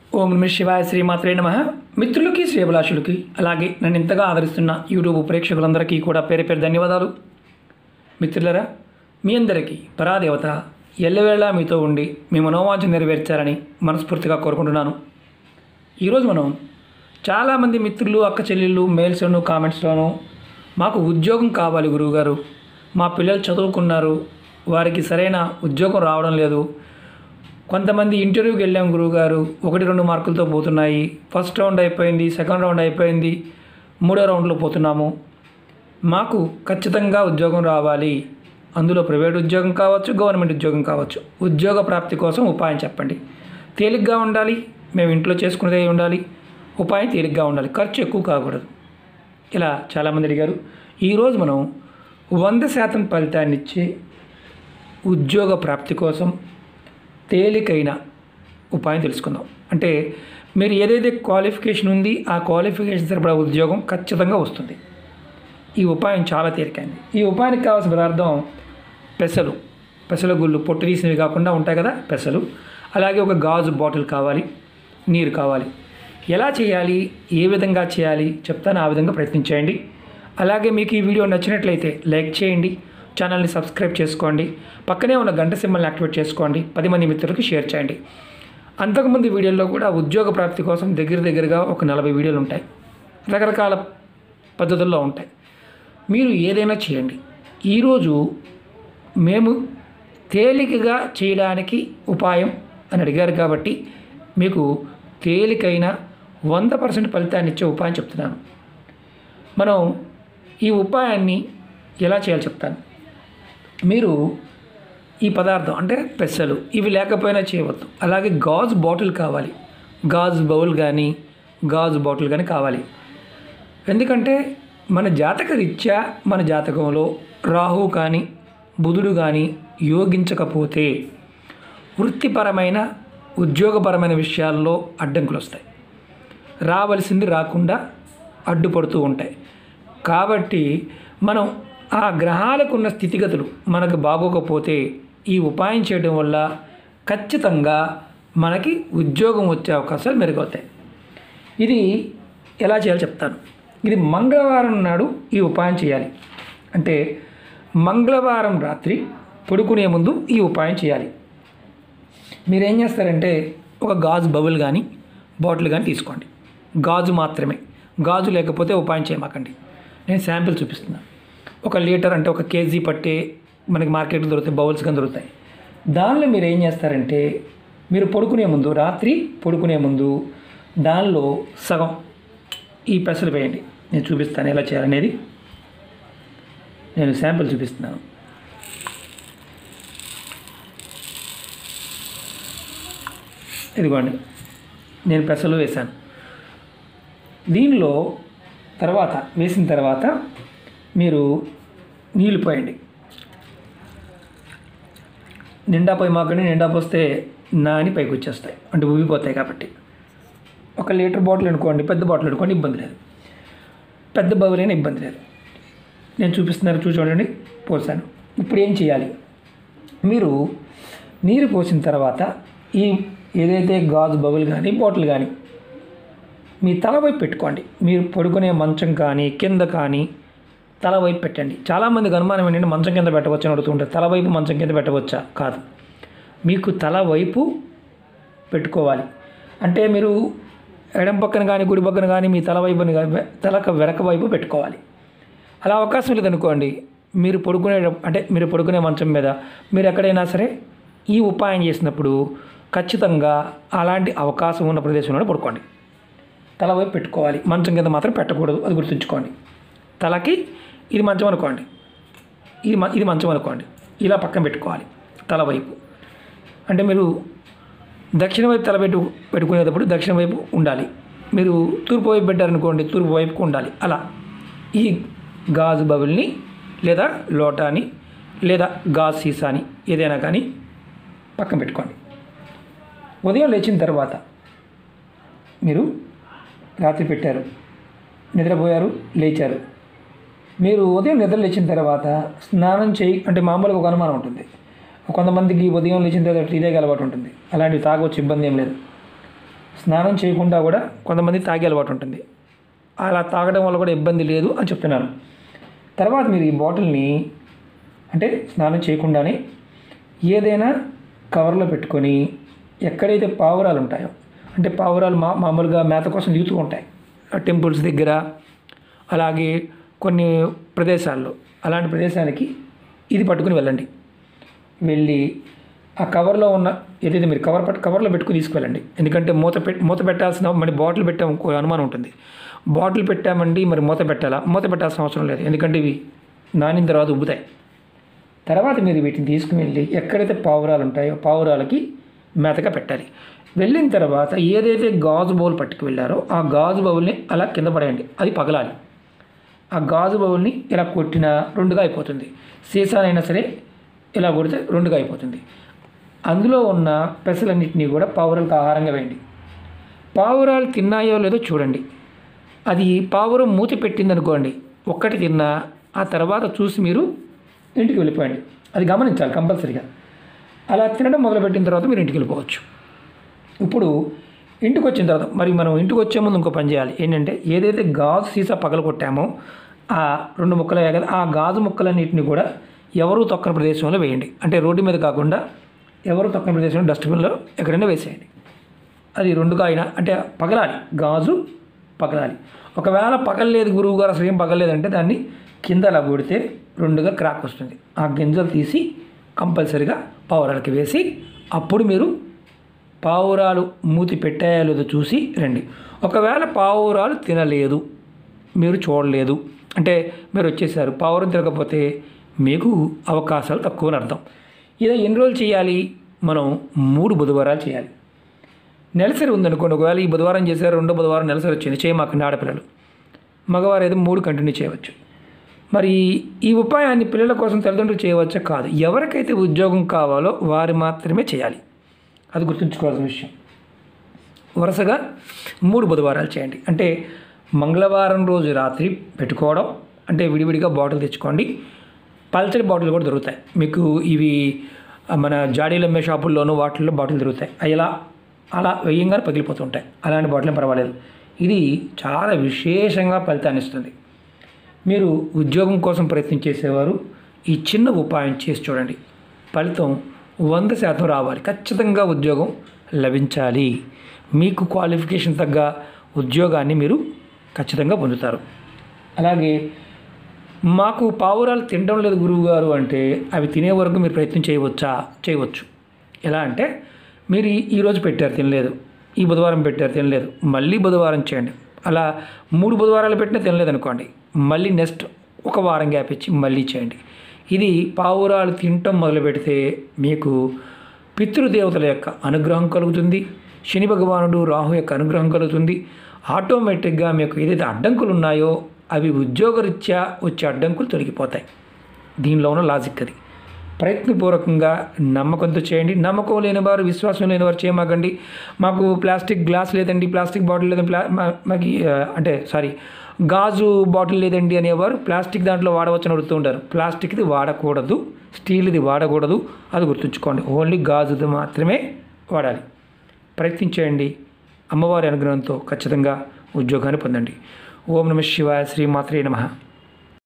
ఓం నమ శివాయ శ్రీమాత్రే నమ మిత్రులకి శ్రేభిలాషులకి అలాగే నన్ను ఇంతగా ఆదరిస్తున్న యూట్యూబ్ ప్రేక్షకులందరికీ కూడా పేరు పేరు ధన్యవాదాలు మిత్రులరా మీ అందరికీ పరాదేవత ఎల్లవేళలా మీతో ఉండి మీ మనోవాంఛ నెరవేర్చాలని మనస్ఫూర్తిగా కోరుకుంటున్నాను ఈరోజు మనం చాలామంది మిత్రులు అక్క చెల్లెళ్ళు మెయిల్స్లోను కామెంట్స్లోను మాకు ఉద్యోగం కావాలి గురువుగారు మా పిల్లలు చదువుకున్నారు వారికి సరైన ఉద్యోగం రావడం లేదు కొంతమంది ఇంటర్వ్యూకి వెళ్ళాం గురువుగారు ఒకటి రెండు మార్కులతో పోతున్నాయి ఫస్ట్ రౌండ్ అయిపోయింది సెకండ్ రౌండ్ అయిపోయింది మూడో రౌండ్లో పోతున్నాము మాకు ఖచ్చితంగా ఉద్యోగం రావాలి అందులో ప్రైవేట్ ఉద్యోగం కావచ్చు గవర్నమెంట్ ఉద్యోగం కావచ్చు ఉద్యోగ ప్రాప్తి కోసం ఉపాయం చెప్పండి తేలిగ్గా ఉండాలి మేము ఇంట్లో చేసుకునేదే ఉండాలి ఉపాయం తేలిగ్గా ఉండాలి ఖర్చు ఎక్కువ కాకూడదు ఇలా చాలామంది అడిగారు ఈరోజు మనం వంద శాతం ఫలితాన్ని ఇచ్చే ఉద్యోగ ప్రాప్తి కోసం తేలికైన ఉపాయం తెలుసుకుందాం అంటే మీరు ఏదైతే క్వాలిఫికేషన్ ఉంది ఆ క్వాలిఫికేషన్ సరిపడా ఉద్యోగం ఖచ్చితంగా వస్తుంది ఈ ఉపాయం చాలా తేలికైంది ఈ ఉపాయానికి కావాల్సిన పదార్థం పెసలు పెసల గుళ్ళు పొట్టు తీసినవి కాకుండా ఉంటాయి కదా పెసలు అలాగే ఒక గాజు బాటిల్ కావాలి నీరు కావాలి ఎలా చేయాలి ఏ విధంగా చేయాలి చెప్తాను ఆ విధంగా ప్రయత్నించేయండి అలాగే మీకు ఈ వీడియో నచ్చినట్లయితే లైక్ చేయండి ఛానల్ని సబ్స్క్రైబ్ చేసుకోండి పక్కనే ఉన్న గంట సింబల్ని యాక్టివేట్ చేసుకోండి పది మంది మిత్రులకు షేర్ చేయండి అంతకుముందు వీడియోల్లో కూడా ఉద్యోగ ప్రాప్తి కోసం దగ్గర దగ్గరగా ఒక నలభై వీడియోలు ఉంటాయి రకరకాల పద్ధతుల్లో ఉంటాయి మీరు ఏదైనా చేయండి ఈరోజు మేము తేలికగా చేయడానికి ఉపాయం అని అడిగారు కాబట్టి మీకు తేలికైన వంద పర్సెంట్ ఫలితాన్ని ఇచ్చే ఉపాయం చెప్తున్నాను మనం ఈ ఉపాయాన్ని ఎలా చేయాలో చెప్తాను మీరు ఈ పదార్థం అంటే పెసలు ఇవి లేకపోయినా చేయవద్దు అలాగే గాజు బాటిల్ కావాలి గాజు బౌల్ కానీ గాజు బాటిల్ కానీ కావాలి ఎందుకంటే మన జాతక రీత్యా మన జాతకంలో రాహు కానీ బుధుడు కానీ యోగించకపోతే వృత్తిపరమైన ఉద్యోగపరమైన విషయాల్లో అడ్డంకులు వస్తాయి రావలసింది రాకుండా అడ్డుపడుతూ ఉంటాయి కాబట్టి మనం ఆ గ్రహాలకు ఉన్న స్థితిగతులు మనకు బాగోకపోతే ఈ ఉపాయం చేయడం వల్ల ఖచ్చితంగా మనకి ఉద్యోగం వచ్చే అవకాశాలు మెరుగవుతాయి ఇది ఎలా చేయాలో చెప్తాను ఇది మంగళవారం నాడు ఈ ఉపాయం చేయాలి అంటే మంగళవారం రాత్రి పడుకునే ముందు ఈ ఉపాయం చేయాలి మీరు ఏం చేస్తారంటే ఒక గాజు బబుల్ కానీ బాటిల్ కానీ తీసుకోండి గాజు మాత్రమే గాజు లేకపోతే ఉపాయం చేయమాకండి నేను శాంపిల్ చూపిస్తున్నాను ఒక లీటర్ అంటే ఒక కేజీ పట్టే మనకి మార్కెట్లో దొరుకుతాయి బౌల్స్ కానీ దొరుకుతాయి దానిలో మీరు ఏం చేస్తారంటే మీరు పడుకునే ముందు రాత్రి పడుకునే ముందు దానిలో సగం ఈ పెసలు వేయండి నేను చూపిస్తాను ఎలా చేయాలనేది నేను శాంపిల్ చూపిస్తున్నాను ఇదిగోండి నేను పెసలు వేశాను దీనిలో తర్వాత వేసిన తర్వాత మీరు నీళ్ళు పోయండి నిండా పోయి మాకండి నిండా పోస్తే నాని పైకి వచ్చేస్తాయి అంటే ఉబ్బిపోతాయి కాబట్టి ఒక లీటర్ బాటిల్ అనుకోండి పెద్ద బాటిల్ అనుకోండి ఇబ్బంది లేదు పెద్ద బౌల్ అయినా ఇబ్బంది లేదు నేను చూపిస్తున్నాను చూసి చూడండి పోసాను ఇప్పుడు ఏం చేయాలి మీరు నీరు పోసిన తర్వాత ఈ ఏదైతే గాజు బబుల్ కానీ బాటిల్ కానీ మీ తల వైపు పెట్టుకోండి మీరు పడుకునే మంచం కానీ కింద కానీ తల వైపు పెట్టండి చాలామందికి అనుమానం ఏంటంటే మంచం కింద పెట్టవచ్చు అని అడుగుతుంటారు తల వైపు మంచం కింద పెట్టవచ్చా కాదు మీకు తల వైపు పెట్టుకోవాలి అంటే మీరు ఎడం పక్కన కానీ కుడి పక్కన కానీ మీ తల వైపుని కానీ తలక వెనక వైపు పెట్టుకోవాలి అలా అవకాశం లేదనుకోండి మీరు పడుకునే అంటే మీరు పడుకునే మంచం మీద మీరు ఎక్కడైనా సరే ఈ ఉపాయం చేసినప్పుడు ఖచ్చితంగా అలాంటి అవకాశం ఉన్న ప్రదేశంలో పడుకోండి తల వైపు పెట్టుకోవాలి మంచం కింద మాత్రం పెట్టకూడదు అది గుర్తుంచుకోండి తలకి ఇది మంచం అనుకోండి ఇది మ- ఇది మంచం అనుకోండి ఇలా పక్కన పెట్టుకోవాలి తల వైపు అంటే మీరు దక్షిణ వైపు తల పెట్టు పెట్టుకునేటప్పుడు దక్షిణ వైపు ఉండాలి మీరు తూర్పు వైపు పెట్టారనుకోండి తూర్పు వైపుకు ఉండాలి అలా ఈ గాజు బబుల్ని లేదా లోటాని లేదా గాజు సీసాని ఏదైనా కానీ పక్కన పెట్టుకోండి ఉదయం లేచిన తర్వాత మీరు రాత్రి పెట్టారు నిద్రపోయారు లేచారు మీరు ఉదయం నిద్ర లేచిన తర్వాత స్నానం చేయి అంటే మామూలుగా ఒక అనుమానం ఉంటుంది కొంతమందికి ఉదయం లేచిన తర్వాత టీ తాగే అలవాటు ఉంటుంది అలాంటివి తాగొచ్చు ఇబ్బంది ఏం లేదు స్నానం చేయకుండా కూడా కొంతమంది తాగే అలవాటు ఉంటుంది అలా తాగడం వల్ల కూడా ఇబ్బంది లేదు అని చెప్తున్నాను తర్వాత మీరు ఈ బాటిల్ని అంటే స్నానం చేయకుండానే ఏదైనా కవర్లో పెట్టుకొని ఎక్కడైతే పావురాలు ఉంటాయో అంటే పావురాలు మా మామూలుగా మేత కోసం దిగుతూ ఉంటాయి టెంపుల్స్ దగ్గర అలాగే కొన్ని ప్రదేశాల్లో అలాంటి ప్రదేశానికి ఇది పట్టుకుని వెళ్ళండి వెళ్ళి ఆ కవర్లో ఉన్న ఏదైతే మీరు కవర్ పట్టు కవర్లో పెట్టుకుని తీసుకువెళ్ళండి ఎందుకంటే మూత పెట్టి మూత పెట్టాల్సిన మరి బాటిల్ పెట్టాము ఇంకో అనుమానం ఉంటుంది బాటిల్ పెట్టామండి మరి మూత పెట్టాలా మూత పెట్టాల్సిన అవసరం లేదు ఎందుకంటే ఇవి నానిన తర్వాత ఉబ్బుతాయి తర్వాత మీరు వీటిని తీసుకుని వెళ్ళి ఎక్కడైతే పావురాలు ఉంటాయో పావురాలకి మేతగా పెట్టాలి వెళ్ళిన తర్వాత ఏదైతే గాజు బౌల్ పట్టుకు వెళ్ళారో ఆ గాజు బౌల్ని అలా కింద పడేయండి అది పగలాలి ఆ గాజు బౌల్ని ఇలా కొట్టినా రెండుగా అయిపోతుంది సీసానైనా సరే ఇలా కొడితే రెండుగా అయిపోతుంది అందులో ఉన్న పెసలన్నింటినీ కూడా పావురాలకు ఆహారంగా వేయండి పావురాలు తిన్నాయో లేదో చూడండి అది పావురం మూత పెట్టింది అనుకోండి ఒక్కటి తిన్నా ఆ తర్వాత చూసి మీరు ఇంటికి వెళ్ళిపోయండి అది గమనించాలి కంపల్సరీగా అలా తినడం మొదలుపెట్టిన తర్వాత మీరు ఇంటికి వెళ్ళిపోవచ్చు ఇప్పుడు ఇంటికి వచ్చిన తర్వాత మరి మనం ఇంటికి వచ్చే ముందు ఇంకో పని చేయాలి ఏంటంటే ఏదైతే గాజు సీసా పగల కొట్టామో ఆ రెండు ముక్కలు అయ్యాయి కదా ఆ గాజు ముక్కలన్నింటిని కూడా ఎవరు తొక్కని ప్రదేశంలో వేయండి అంటే రోడ్డు మీద కాకుండా ఎవరు తొక్కని ప్రదేశంలో డస్ట్బిన్లో ఎక్కడైనా వేసేయండి అది రెండుగా అయినా అంటే పగలాలి గాజు పగలాలి ఒకవేళ పగలలేదు గురువు గారు అసలు ఏం పగలలేదంటే దాన్ని కింద అలా కొడితే రెండుగా క్రాక్ వస్తుంది ఆ గింజలు తీసి కంపల్సరిగా పావురాలకి వేసి అప్పుడు మీరు పావురాలు మూతి పెట్టాయో లేదో చూసి రండి ఒకవేళ పావురాలు తినలేదు మీరు చూడలేదు అంటే మీరు వచ్చేసారు పావురం తినకపోతే మీకు అవకాశాలు తక్కువ అని అర్థం ఇదే ఎన్ని రోజులు చేయాలి మనం మూడు బుధవారాలు చేయాలి నెలసరి ఉందనుకోండి ఒకవేళ ఈ బుధవారం చేశారు రెండో బుధవారం నెలసరి వచ్చింది చేయమాకండి ఆడపిల్లలు మగవారు అయితే మూడు కంటిన్యూ చేయవచ్చు మరి ఈ ఉపాయాన్ని పిల్లల కోసం తల్లిదండ్రులు చేయవచ్చా కాదు ఎవరికైతే ఉద్యోగం కావాలో వారు మాత్రమే చేయాలి అది గుర్తుంచుకోవాల్సిన విషయం వరుసగా మూడు బుధవారాలు చేయండి అంటే మంగళవారం రోజు రాత్రి పెట్టుకోవడం అంటే విడివిడిగా బాటిల్ తెచ్చుకోండి పల్చడి బాటిల్ కూడా దొరుకుతాయి మీకు ఇవి ఆ, మన జాడీలు అమ్మే షాపుల్లోనూ వాటిల్లో బాటిల్ దొరుకుతాయి అవి ఇలా అలా వేయంగానే పగిలిపోతుంటాయి అలాంటి బాటిల్ ఏం పర్వాలేదు ఇది చాలా విశేషంగా ఫలితాన్ని ఇస్తుంది మీరు ఉద్యోగం కోసం ప్రయత్నం చేసేవారు ఈ చిన్న ఉపాయం చేసి చూడండి ఫలితం వంద శాతం రావాలి ఖచ్చితంగా ఉద్యోగం లభించాలి మీకు క్వాలిఫికేషన్ తగ్గ ఉద్యోగాన్ని మీరు ఖచ్చితంగా పొందుతారు అలాగే మాకు పావురాలు తినడం లేదు గురువు గారు అంటే అవి తినే వరకు మీరు ప్రయత్నం చేయవచ్చా చేయవచ్చు ఎలా అంటే మీరు ఈ- ఈరోజు పెట్టారు తినలేదు ఈ బుధవారం పెట్టారు తినలేదు మళ్ళీ బుధవారం చేయండి అలా మూడు బుధవారాలు పెట్టినా తినలేదు అనుకోండి మళ్ళీ నెక్స్ట్ ఒక వారం గ్యాప్ ఇచ్చి మళ్ళీ చేయండి ఇది పావురాలు తినటం మొదలు పెడితే మీకు పితృదేవతల యొక్క అనుగ్రహం కలుగుతుంది శని భగవానుడు రాహు యొక్క అనుగ్రహం కలుగుతుంది ఆటోమేటిక్గా మీకు ఏదైతే అడ్డంకులు ఉన్నాయో అవి ఉద్యోగరీత్యా వచ్చే అడ్డంకులు తొలగిపోతాయి దీనిలో ఉన్న లాజిక్ అది ప్రయత్నపూర్వకంగా నమ్మకంతో చేయండి నమ్మకం లేని వారు విశ్వాసం లేని వారు చేయమాకండి మాకు ప్లాస్టిక్ గ్లాస్ లేదండి ప్లాస్టిక్ బాటిల్ లేదండి ప్లా మా- మాకు ఆ, అంటే సారీ గాజు బాటిల్ లేదండి అనేవారు ప్లాస్టిక్ దాంట్లో వాడవచ్చని అడుగుతూ ఉంటారు ప్లాస్టిక్ది వాడకూడదు స్టీల్ది వాడకూడదు అది గుర్తుంచుకోండి ఓన్లీ గాజుది మాత్రమే వాడాలి ప్రయత్నించేయండి అమ్మవారి అనుగ్రహంతో ఖచ్చితంగా ఉద్యోగాన్ని పొందండి ఓం నమ శివాయ శ్రీమాత్రే నమః